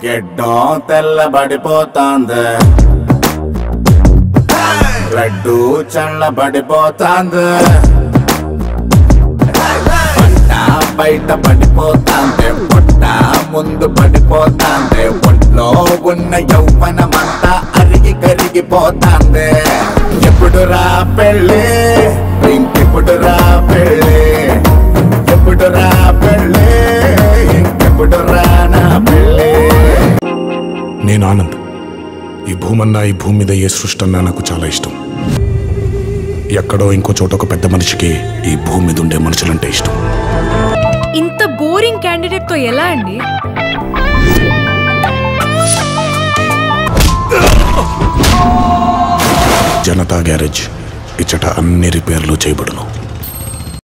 గెడ్డం తెల్లబడిపోతాంది లడ్డు చల్లబడిపోతాంది పంట బయట పడిపోతాంది పొట్ట ముందు పడిపోతాంది ఒంట్లో ఉన్న యౌవనమంతా అరిగి కరిగిపోతాంది ఎప్పుడు రా పెళ్ళి ఇంకెప్పుడు రా పెళ్ళి ఎప్పుడు రా పెళ్ళి ఇంకెప్పుడు రా నా పెళ్ళి నేను ఆనంద్ ఈ భూమన్నా ఈ భూమి మీద ఏ సృష్టి అన్నా నాకు చాలా ఇష్టం ఎక్కడో ఇంకో చోట ఒక పెద్ద మనిషికి ఈ భూమి మీద ఉండే మనుషులంటే ఇష్టం ఇంత బోరింగ్ క్యాండిడేట్ తో ఎలా అండి జనతా గ్యారేజ్ ఇచ్చట అన్ని రిపేర్లు చేయబడును